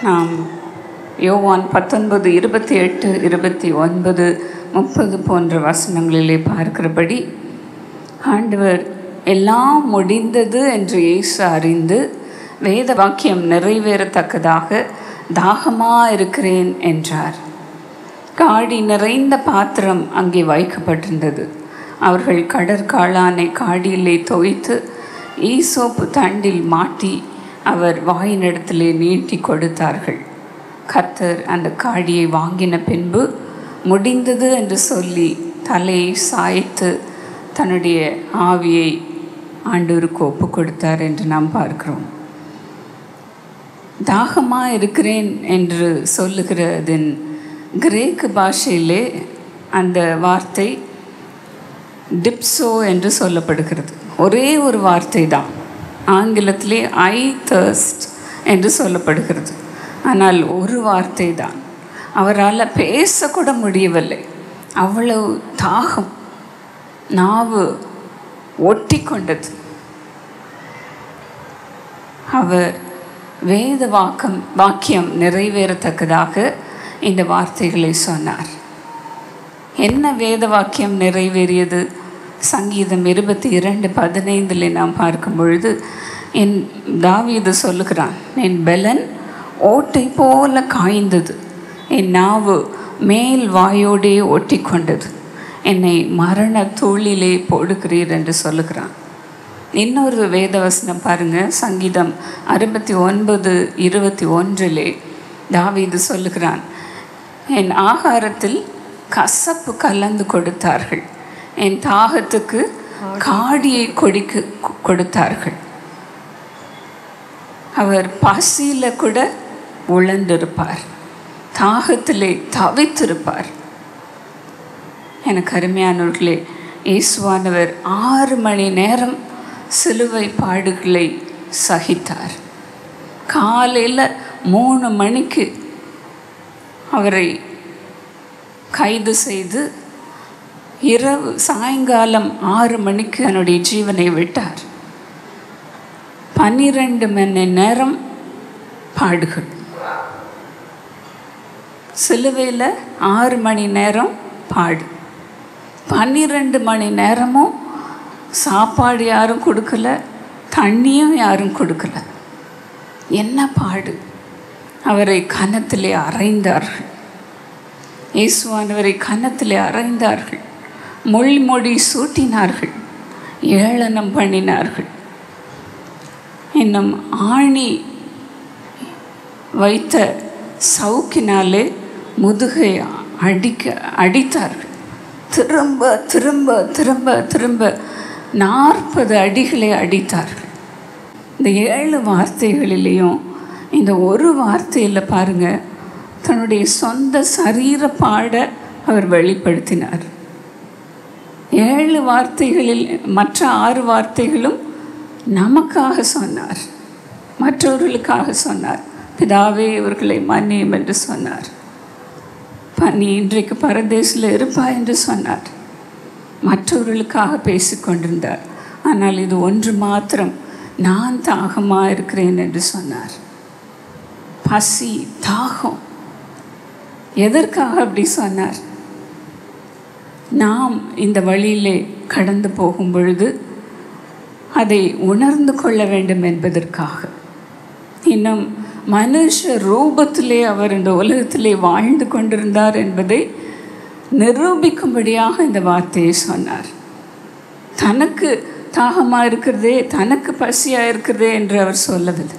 நாம் யோவான் பத்தொன்பது இருபத்தி எட்டு இருபத்தி ஒன்பது முப்பது போன்ற வசனங்களிலே பார்க்கிறபடி ஆண்டவர் எல்லாம் முடிந்தது என்று இயேசு அறிந்து வேத வாக்கியம் நிறைவேறத்தக்கதாக தாகமாக இருக்கிறேன் என்றார் காடி நிறைந்த பாத்திரம் அங்கே வைக்கப்பட்டிருந்தது அவர்கள் கடற்காளானை காடியிலே தோய்த்து ஈசோப்பு தண்டில் மாட்டி அவர் வாயினிடத்திலே நீட்டி கொடுத்தார்கள் கர்த்தர் அந்த காடியை வாங்கின பின்பு முடிந்தது என்று சொல்லி தலையை சாய்த்து தன்னுடைய ஆவியை ஆண்டவருக்கு ஒப்பு கொடுத்தார் என்று நாம் பார்க்கிறோம் தாகமாக இருக்கிறேன் என்று சொல்லுகிறதின் கிரேக்கு பாஷையிலே அந்த வார்த்தை டிப்சோ என்று சொல்லப்படுகிறது ஒரே ஒரு வார்த்தை தான் ஆங்கிலத்திலே ஐ தர்ஸ்ட் என்று சொல்லப்படுகிறது ஆனால் ஒரு வார்த்தை தான் அவரால் பேசக்கூட முடியவில்லை அவ்வளவு தாகம் நாவு ஒட்டி கொண்டது அவர் வேத வாக்கம் வாக்கியம் நிறைவேறத்தக்கதாக இந்த வார்த்தைகளை சொன்னார் என்ன வேத வாக்கியம் நிறைவேறியது சங்கீதம் இருபத்தி இரண்டு பதினைந்தில் நாம் பார்க்கும் பொழுது என் தாவீது சொல்லுகிறான் என் பெலன் ஓட்டை போல காய்ந்தது என் நாவு மேல் வாயோடே ஒட்டி கொண்டது என்னை மரண தூளிலே போடுகிறீர் என்று சொல்லுகிறான் இன்னொரு வேதவசனம் பாருங்கள் சங்கீதம் அறுபத்தி ஒன்பது இருபத்தி ஒன்றிலே தாவீது சொல்லுகிறான் என் ஆகாரத்தில் கசப்பு கலந்து கொடுத்தார்கள் என் தாகத்துக்கு காடியை கொடிக்கு கொடுத்தார்கள் அவர் பசியில் கூட உழந்திருப்பார் தாகத்திலே தவித்திருப்பார் எனக்கு அருமையானவர்களே இயேசுவானவர் ஆறு மணி நேரம் சிலுவை பாடுகளை சகித்தார் காலையில் மூணு மணிக்கு அவரை கைது செய்து இரவு சாயங்காலம் ஆறு மணிக்கு என்னுடைய ஜீவனை விட்டார் பன்னிரண்டு மணி நேரம் பாடுகள் சிலுவையில் ஆறு மணி நேரம் பாடு பன்னிரெண்டு மணி நேரமும் சாப்பாடு யாரும் கொடுக்கல தண்ணியும் யாரும் கொடுக்கல என்ன பாடு அவரை கன்னத்திலே அரைந்தார்கள் இயேசுவானவரை கன்னத்திலே அரைந்தார்கள் மொழி மொழி சூட்டினார்கள் ஏளனம் பண்ணினார்கள் இன்னும் ஆணி வைத்த சவுக்கினாலே முதுகை அடிக்க அடித்தார்கள் திரும்ப திரும்ப திரும்ப திரும்ப நாற்பது அடிகளை அடித்தார்கள் இந்த ஏழு வார்த்தைகளிலேயும் இந்த ஒரு வார்த்தையில் பாருங்கள் தன்னுடைய சொந்த சரீர பாட அவர் வெளிப்படுத்தினார் ஏழு வார்த்தைகளில் மற்ற ஆறு வார்த்தைகளும் நமக்காக சொன்னார் மற்றவர்களுக்காக சொன்னார் பிதாவே இவர்களை மன்னியும் என்று சொன்னார் நீ இன்றைக்கு பரதேசில் இருப்பா என்று சொன்னார் மற்றவர்களுக்காக பேசிக்கொண்டிருந்தார் ஆனால் இது ஒன்று மாத்திரம் நான் தாகமாக இருக்கிறேன் என்று சொன்னார் பசி தாகம் எதற்காக அப்படி சொன்னார் நாம் இந்த வழியிலே கடந்து போகும் பொழுது அதை உணர்ந்து கொள்ள வேண்டும் என்பதற்காக இன்னும் மனுஷ ரூபத்திலே அவர் இந்த உலகத்திலே வாழ்ந்து கொண்டிருந்தார் என்பதை நிரூபிக்கும்படியாக இந்த வார்த்தையை சொன்னார் தனக்கு தாகமாக இருக்கிறதே தனக்கு பசியாக இருக்கிறதே என்று அவர் சொல்லவில்லை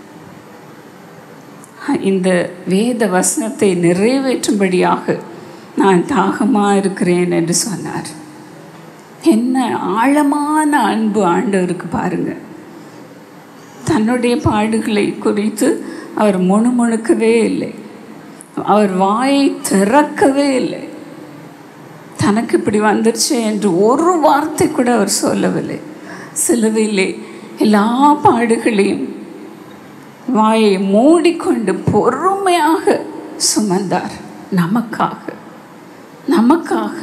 இந்த வேத வசனத்தை நிறைவேற்றும்படியாக நான் தாகமாக இருக்கிறேன் என்று சொன்னார் என்ன ஆழமான அன்பு ஆண்டவருக்கு பாருங்கள் தன்னுடைய பாடுகளை குறித்து அவர் முணுமுணுக்கவே இல்லை அவர் வாயை திறக்கவே இல்லை தனக்கு இப்படி வந்துருச்சு என்று ஒரு வார்த்தை கூட அவர் சொல்லவில்லை சிலுவையிலே எல்லா பாடுகளையும் வாயை மூடிக்கொண்டு பொறுமையாக சுமந்தார் நமக்காக நமக்காக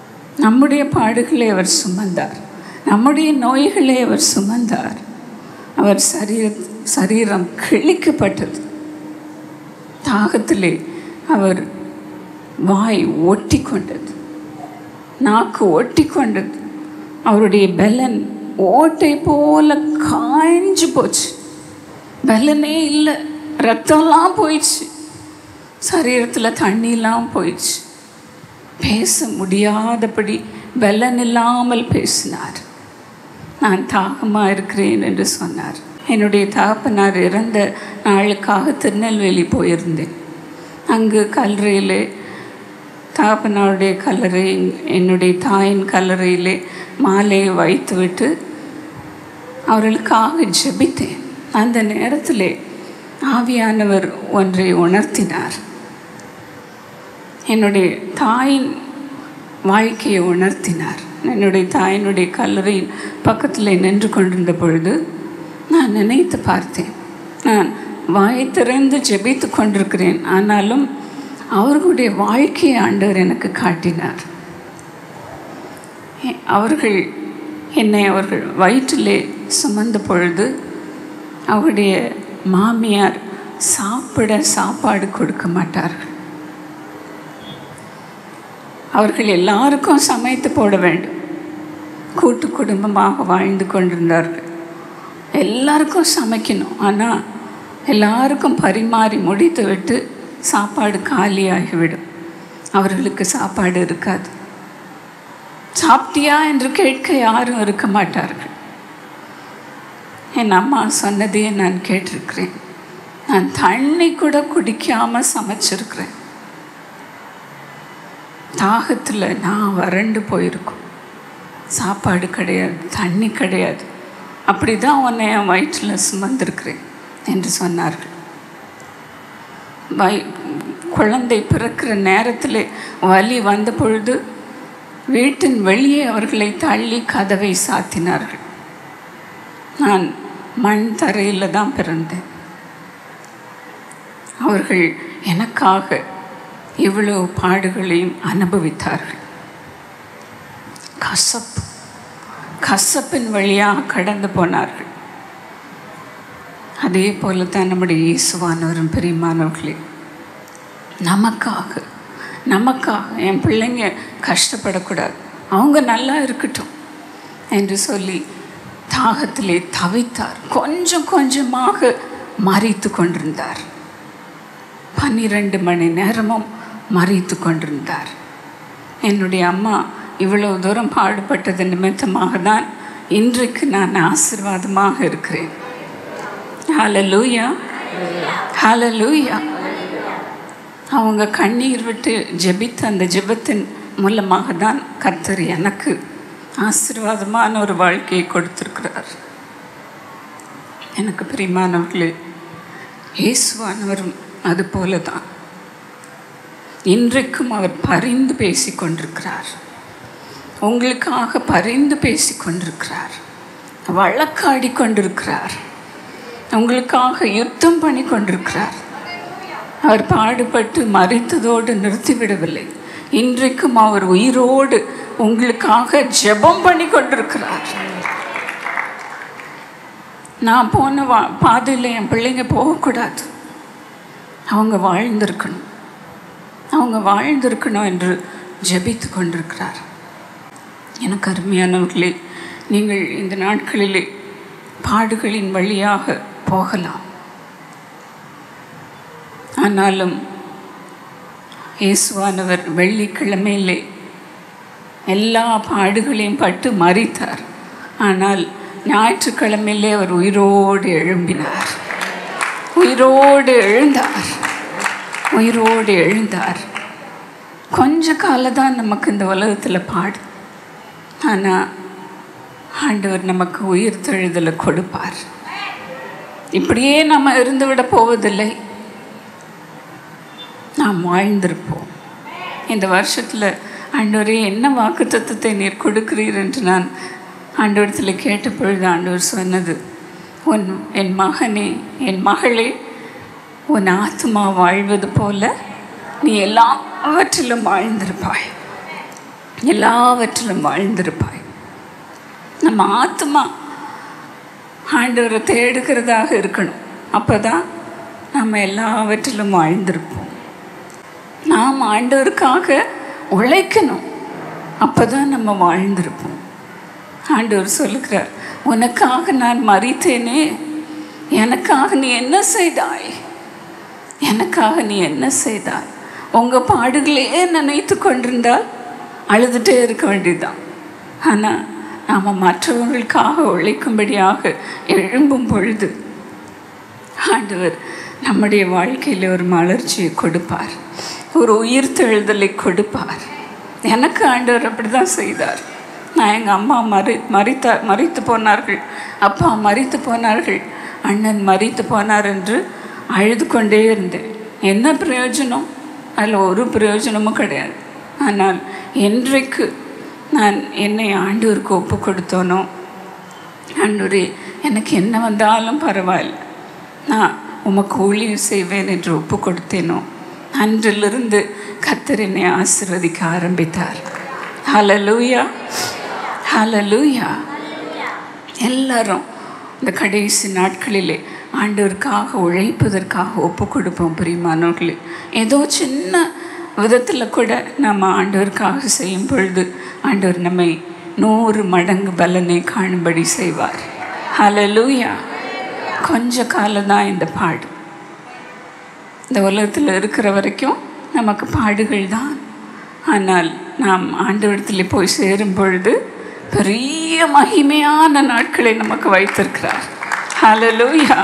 நம்முடைய பாடுகளை அவர் சுமந்தார் நம்முடைய நோய்களை அவர் சுமந்தார் அவர் சரீர சரீரம் கிழிக்கப்பட்டது தாகத்திலே அவர் வாய் ஒட்டி கொண்டது நாக்கு ஒட்டி கொண்டது அவருடைய பெலன் ஓட்டை போல காய்ஞ்சு போச்சு பலனே இல்லை ரத்தம்லாம் போயிடுச்சு சரீரத்தில் தண்ணிலாம் போயிடுச்சு பேச முடியாதபடி பலன் இல்லாமல் பேசினார் நான் தாகமாக இருக்கிறேன் என்று சொன்னார் என்னுடைய தகப்பனார் இறந்த நாளுக்காக திருநெல்வேலி போயிருந்தேன் அங்கு கல்லறையில் தகப்பனாருடைய கல்லறை என்னுடைய தாயின் கல்லறையிலே மாலையை வைத்துவிட்டு அவர்களுக்காக ஜெபித்தேன் அந்த நேரத்தில் ஆவியானவர் ஒன்றை உணர்த்தினார் என்னுடைய தாயின் வாழ்க்கையை உணர்த்தினார் என்னுடைய தாயினுடைய கல்லறையின் பக்கத்தில் நின்று கொண்டிருந்த பொழுது நான் நினைத்து பார்த்தேன் நான் வாய் திறந்து ஜெபித்து கொண்டிருக்கிறேன் ஆனாலும் அவர்களுடைய வாழ்க்கையை ஆண்டவர் எனக்கு காட்டினார் எ- அவர்கள் என்னை அவர்கள் வயிற்றிலே சுமந்த பொழுது அவருடைய மாமியார் சாப்பிட சாப்பாடு கொடுக்க மாட்டார்கள் அவர்கள் எல்லாருக்கும் சமைத்து போட வேண்டும் கூட்டு குடும்பமாக வாழ்ந்து கொண்டிருந்தார்கள் எல்லாருக்கும் சமைக்கணும் ஆனால் எல்லாருக்கும் பரிமாறி முடித்து விட்டு சாப்பாடு காலியாகிவிடும் அவர்களுக்கு சாப்பாடு இருக்காது சாப்பிட்டியா என்று கேட்க யாரும் இருக்க மாட்டார்கள் என் அம்மா சொன்னதையே நான் கேட்டிருக்கிறேன் நான் தண்ணி கூட குடிக்காமல் சமைச்சிருக்கிறேன் தாகத்தில் நான் வறண்டு போயிருக்கும் சாப்பாடு கிடையாது தண்ணி கிடையாது அப்படி தான் உன்னை என் வயிற்றில் சுமந்திருக்கிறேன் என்று சொன்னார்கள் வய குழந்தை பிறக்கிற நேரத்தில் வலி வந்த பொழுது வீட்டின் வெளியே அவர்களை தள்ளி கதவை சாத்தினார்கள் நான் மண் தரையில் தான் பிறந்தேன் அவர்கள் எனக்காக இவ்வளவு பாடுகளையும் அனுபவித்தார்கள் கசப்பு கசப்பின் வழியாக கடந்து போனார்கள் அதே போல தான் நம்முடைய இயேசுவானவரும் பிரியமானவர்களே நமக்காக நமக்காக என் பிள்ளைங்க கஷ்டப்படக்கூடாது அவங்க நல்லா இருக்கட்டும் என்று சொல்லி தாகத்திலே தவித்தார் கொஞ்சம் கொஞ்சமாக மறித்து கொண்டிருந்தார் பன்னிரண்டு மணி நேரமும் மறித்து கொண்டிருந்தார் என்னுடைய அம்மா இவ்வளவு தூரம் பாடுபட்டது நிமித்தமாக தான் இன்றைக்கு நான் ஆசீர்வாதமாக இருக்கிறேன் ஹalleluya ஹalleluya அவங்க கண்ணீர் விட்டு ஜெபித்த அந்த ஜெபத்தின் மூலமாக தான் கர்த்தர் எனக்கு ஆசீர்வாதமான ஒரு வாழ்க்கையை கொடுத்திருக்கிறார் எனக்கு பிரியமானவர்களே இயேசுவானவரும் அதுபோல தான் இன்றைக்கும் அவர் பரிந்து பேசி கொண்டிருக்கிறார் உங்களுக்காக பரிந்து பேசி கொண்டிருக்கிறார் வழக்காடி கொண்டிருக்கிறார் உங்களுக்காக யுத்தம் பண்ணி கொண்டிருக்கிறார் அவர் பாடுபட்டு மறித்ததோடு நிறுத்திவிடவில்லை இன்றைக்கும் அவர் உயிரோடு உங்களுக்காக ஜெபம் பண்ணி கொண்டிருக்கிறார் நான் போன வா பாதையில் என் பிள்ளைங்க போகக்கூடாது அவங்க வாழ்ந்திருக்கணும் அவங்க வாழ்ந்திருக்கணும் என்று ஜெபித்து கொண்டிருக்கிறார் எனக்கு அருமையானவர்களே நீங்கள் இந்த நாட்களிலே பாடுகளின் வழியாக போகலாம் ஆனாலும் இயேசுவானவர் வெள்ளிக்கிழமையிலே எல்லா பாடுகளையும் பட்டு மறித்தார் ஆனால் ஞாயிற்றுக்கிழமையிலே அவர் உயிரோடு எழும்பினார் உயிரோடு எழுந்தார் உயிரோடு எழுந்தார் கொஞ்ச காலம் தான் நமக்கு இந்த உலகத்தில் பாடு ஆனால் ஆண்டவர் நமக்கு உயிர் தெழுதலை கொடுப்பார் இப்படியே நம்ம இருந்து விட போவதில்லை நாம் வாழ்ந்திருப்போம் இந்த வருஷத்தில் ஆண்டவரே என்ன வாக்கு தத்துவத்தை நீர் கொடுக்கிறீர் என்று நான் ஆண்டவரத்தில் கேட்ட பொழுது ஆண்டவர் சொன்னது உன் என் மகனே என் மகளே உன் ஆத்மா வாழ்வது போல நீ எல்லாவற்றிலும் வாழ்ந்திருப்பாய் எல்லாவற்றிலும் வாழ்ந்திருப்பாய் நம்ம ஆத்மா ஆண்டவரை தேடுகிறதாக இருக்கணும் அப்போ தான் நம்ம எல்லாவற்றிலும் வாழ்ந்திருப்போம் நாம் ஆண்டவருக்காக உழைக்கணும் அப்போ தான் நம்ம வாழ்ந்திருப்போம் ஆண்டவர் சொல்லுகிறார் உனக்காக நான் மறித்தேனே எனக்காக நீ என்ன செய்தாய் எனக்காக நீ என்ன செய்தாய் உங்கள் பாடுகளையே நினைத்து கொண்டிருந்தால் அழுதுகிட்டே இருக்க வேண்டியதுதான் ஆனால் நாம் மற்றவர்களுக்காக உழைக்கும்படியாக எழும்பும் பொழுது ஆண்டவர் நம்முடைய வாழ்க்கையில் ஒரு மலர்ச்சியை கொடுப்பார் ஒரு உயிர் தெழுதலை கொடுப்பார் எனக்கு ஆண்டவர் அப்படி தான் செய்தார் நான் எங்கள் அம்மா மறி மறித்த மறித்து போனார்கள் அப்பா மறித்து போனார்கள் அண்ணன் மறித்து போனார் என்று அழுது கொண்டே இருந்தேன் என்ன பிரயோஜனம் அதில் ஒரு பிரயோஜனமும் கிடையாது ஆனால் என்றைக்கு நான் என்னை ஆண்டவருக்கு ஒப்பு கொடுத்தோனோ ஆண்டவரே எனக்கு என்ன வந்தாலும் பரவாயில்ல நான் உமக்கு ஊழியம் செய்வேன் என்று ஒப்பு கொடுத்தேனோ அன்றிலிருந்து கத்தர் என்னை ஆசிர்வதிக்க ஆரம்பித்தார் ஹலலூயா ஹலலூயா எல்லாரும் இந்த கடைசி நாட்களிலே ஆண்டவருக்காக உழைப்பதற்காக ஒப்பு கொடுப்போம் பிரியமானவர்களே ஏதோ சின்ன விதத்தில் கூட நம்ம ஆண்டவருக்காக செய்யும் பொழுது ஆண்டவர் நம்மை நூறு மடங்கு பலனை காணும்படி செய்வார் ஹலலூயா கொஞ்ச காலம் தான் இந்த பாடு இந்த உலகத்தில் இருக்கிற வரைக்கும் நமக்கு பாடுகள் தான் ஆனால் நாம் ஆண்டவரத்தில் போய் சேரும் பொழுது பெரிய மகிமையான நாட்களை நமக்கு வைத்திருக்கிறார் ஹலலூயா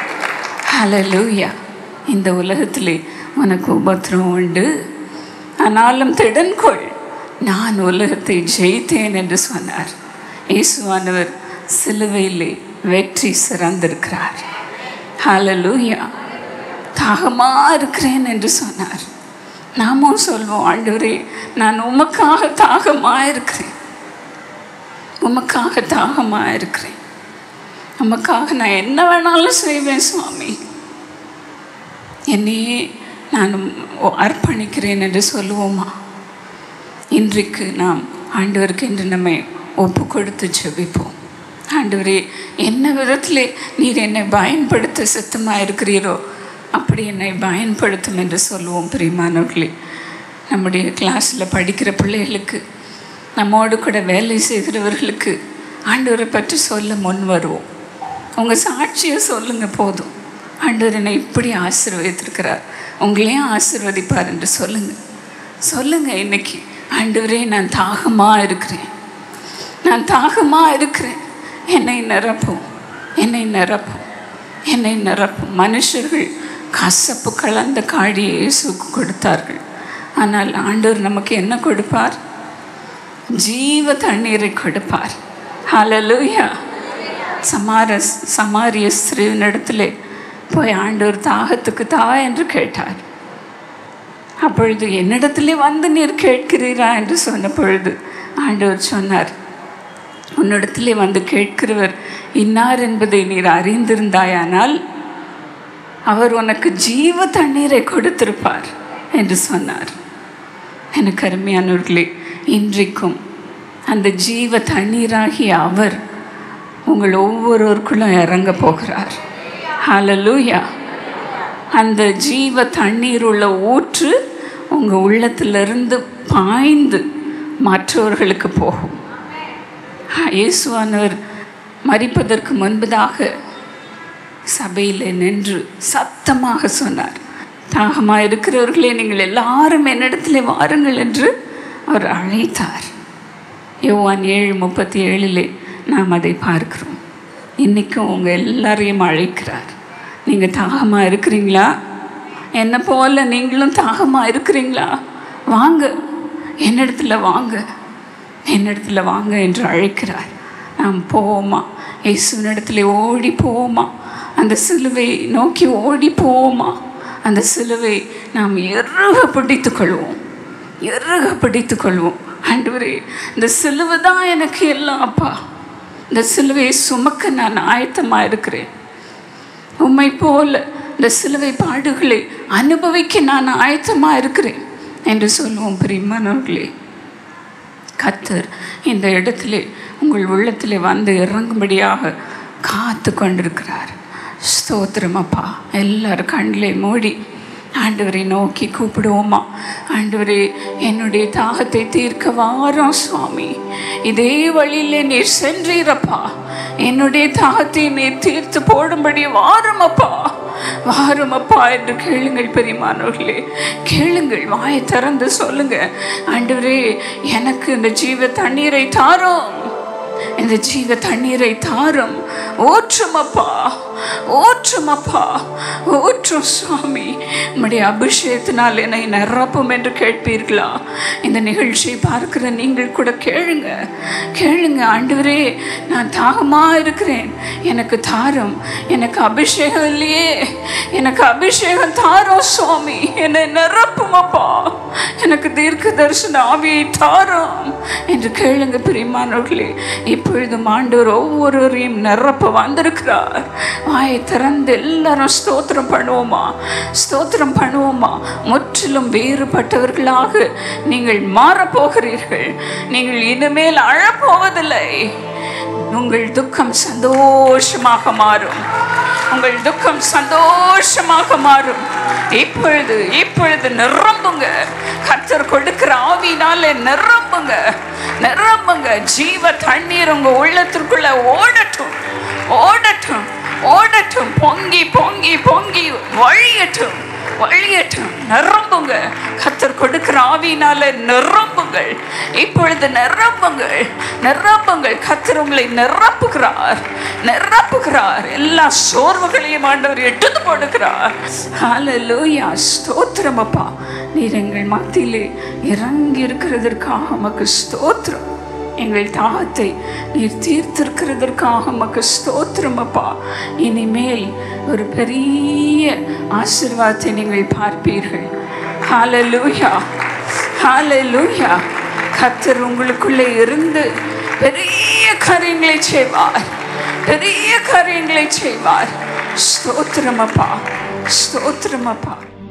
ஹலலூயா இந்த உலகத்திலே உனக்கு உபத்திரம் உண்டு ஆனாலும் திடன்கொள் நான் உலகத்தை ஜெயித்தேன் என்று சொன்னார் இயேசுவானவர் சிலுவையிலே வெற்றி சிறந்திருக்கிறார் ஹலலூயா தாகமாக இருக்கிறேன் என்று சொன்னார் நாமும் சொல்வோம் ஆண்டவரே நான் உமக்காக தாகமாக இருக்கிறேன் உமக்காக தாகமாக இருக்கிறேன் உமக்காக நான் என்ன வேணாலும் செய்வேன் சுவாமி என்னையே நான் அர்ப்பணிக்கிறேன் என்று சொல்லுவோமா இன்றைக்கு நாம் ஆண்டவருக்கு என்று நம்மை ஒப்பு கொடுத்து செபிப்போம் ஆண்டவரே என்ன விதத்திலே நீர் என்னை பயன்படுத்த சித்தமாக இருக்கிறீரோ அப்படி என்னை பயன்படுத்தும் என்று சொல்லுவோம் பிரியமானவர்களே நம்முடைய கிளாஸில் படிக்கிற பிள்ளைகளுக்கு நம்மோடு கூட வேலை செய்கிறவர்களுக்கு ஆண்டவரை பற்றி சொல்ல முன் வருவோம் உங்கள் சாட்சியை சொல்லுங்கள் போதும் ஆண்டவர் என்னை இப்படி ஆசீர்வதித்திருக்கிறார் உங்களையும் ஆசீர்வதிப்பார் என்று சொல்லுங்கள் சொல்லுங்கள் இன்னைக்கு ஆண்டவரே நான் தாகமாக இருக்கிறேன் நான் தாகமாக இருக்கிறேன் என்னை நிரப்பும் என்னை நிரப்பும் என்னை நிரப்பும் மனுஷர்கள் கசப்பு கலந்த காடியை இயேசுக்கு கொடுத்தார்கள் ஆனால் ஆண்டவர் நமக்கு என்ன கொடுப்பார் ஜீவ தண்ணீரை கொடுப்பார் ஹலலூயா சமார சமாரிய ஸ்ரீவனிடத்திலே போய் ஆண்டவர் தாகத்துக்கு தா என்று கேட்டார் அப்பொழுது என்னிடத்திலே வந்து நீர் கேட்கிறீரா என்று சொன்ன பொழுது ஆண்டவர் சொன்னார் உன்னிடத்திலே வந்து கேட்கிறவர் இன்னார் என்பதை நீர் அறிந்திருந்தாயானால் அவர் உனக்கு ஜீவ தண்ணீரை கொடுத்திருப்பார் என்று சொன்னார் எனக்கு அருமையானவர்களே இன்றைக்கும் அந்த ஜீவ தண்ணீராகிய அவர் உங்கள் ஒவ்வொருவருக்குள்ளும் இறங்க போகிறார் ஹலலூயா அந்த ஜீவ தண்ணீர் உள்ள ஊற்று உங்கள் உள்ளத்திலிருந்து பாய்ந்து மற்றவர்களுக்கு போகும் இயேசுவானவர் மறிப்பதற்கு முன்பதாக சபையில் நின்று சத்தமாக சொன்னார் தாகமாக இருக்கிறவர்களே நீங்கள் எல்லாரும் என்னிடத்தில் வாருங்கள் என்று அவர் அழைத்தார் யோவான் ஏழு முப்பத்தி ஏழிலே நாம் அதை பார்க்கிறோம் இன்றைக்கும் உங்கள் எல்லாரையும் அழைக்கிறார் நீங்கள் தாகமாக இருக்கிறீங்களா என்னை போல் நீங்களும் தாகமாக இருக்கிறீங்களா வாங்க என்னிடத்துல வாங்க என்னிடத்துல வாங்க என்று அழைக்கிறார் நாம் போவோமா இயேசுவினிடத்துல ஓடி போவோமா அந்த சிலுவை நோக்கி ஓடி போவோமா அந்த சிலுவை நாம் எருக பிடித்து கொள்வோம் எருக பிடித்து கொள்வோம் ஆண்டவரே இந்த சிலுவை தான் எனக்கு எல்லாம் அப்பா இந்த சிலுவையை சுமக்க நான் ஆயத்தமாக இருக்கிறேன் உம்மை போல இந்த சிலுவை பாடுகளை அனுபவிக்க நான் ஆயத்தமாக இருக்கிறேன் என்று சொல்லுவோம் பிரியமானவர்களே கத்தர் இந்த இடத்திலே உங்கள் உள்ளத்திலே வந்து இறங்கும்படியாக காத்து கொண்டிருக்கிறார் ஸ்தோத்திரம் அப்பா எல்லாரும் கண்ணிலே மூடி ஆண்டவரை நோக்கி கூப்பிடுவோமா ஆண்டவரே என்னுடைய தாகத்தை தீர்க்க வாரம் சுவாமி இதே வழியில் நீர் சென்றீரப்பா என்னுடைய தாகத்தை நீர் தீர்த்து போடும்படி வாரம் அப்பா வாரும் அப்பா என்று கேளுங்கள் பெரியமானவர்களே கேளுங்கள் வாயை திறந்து சொல்லுங்க ஆண்டவரே எனக்கு இந்த ஜீவ தண்ணீரை தாரும் இந்த ஜீவ தண்ணீரை தாரும் ஊற்றும் அப்பா ஊற்றும் அப்பா ஊற்றும் சுவாமி உம்முடைய அபிஷேகத்தினால் என்னை நிரப்பும் என்று கேட்பீர்களா இந்த நிகழ்ச்சியை பார்க்கிற நீங்கள் கூட கேளுங்க கேளுங்க ஆண்டவரே நான் தாகமாக இருக்கிறேன் எனக்கு தாரும் எனக்கு அபிஷேகம் இல்லையே எனக்கு அபிஷேகம் தாரும் சுவாமி என்னை நிரப்பும் அப்பா எனக்கு தீர்க்க தரிசன ஆவியை தாரும் என்று கேளுங்க பிரியமானவர்களே இப்பொழுதும் ஆண்டவர் ஒவ்வொருவரையும் நிரப்ப வந்திருக்கிறார் வாயை திறந்து எல்லாரும் ஸ்தோத்திரம் பண்ணுவோமா ஸ்தோத்திரம் பண்ணுவோமா முற்றிலும் வேறுபட்டவர்களாக நீங்கள் மாறப்போகிறீர்கள் நீங்கள் இனிமேல் அழப்போவதில்லை உங்கள் துக்கம் சந்தோஷமாக மாறும் உங்கள் துக்கம் சந்தோஷமாக மாறும் இப்பொழுது இப்பொழுது நிரம்புங்க கர்த்தர் கொடுக்கிற ஆவினால நிரம்புங்க நிரம்புங்க ஜீவ தண்ணீர் உங்க உள்ளத்திற்குள்ள ஓடட்டும் ஓடட்டும் ஓடட்டும் பொங்கி பொங்கி பொங்கி வழியட்டும் வழியட்டும் நிரம்புங்க கத்தர் கொடுக்கிற ஆவியினால நிரம்புங்கள் இப்பொழுது நிரம்புங்கள் நிரம்புங்கள் கத்தர் உங்களை நிரப்புகிறார் நிரப்புகிறார் எல்லா சோர்வுகளையும் ஆண்டவர் எடுத்து போடுகிறார் ஹalleluya ஸ்தோத்திரம் அப்பா நீர் எங்கள் மத்தியிலே இறங்கி இருக்கிறதற்காக உமக்கு ஸ்தோத்திரம் எங்கள் தாகத்தை நீர் தீர்த்திருக்கிறதற்காக உமக்கு ஸ்தோத்திரம் அப்பா இனிமேல் ஒரு பெரிய ஆசீர்வாதத்தை நீங்கள் பார்ப்பீர்கள் ஹalleluya ஹalleluya கர்த்தர் உங்களுக்குள்ளே இருந்து பெரிய காரியங்களை செய்வார் பெரிய காரியங்களை செய்வார் ஸ்தோத்திரம் அப்பா ஸ்தோத்திரம் அப்பா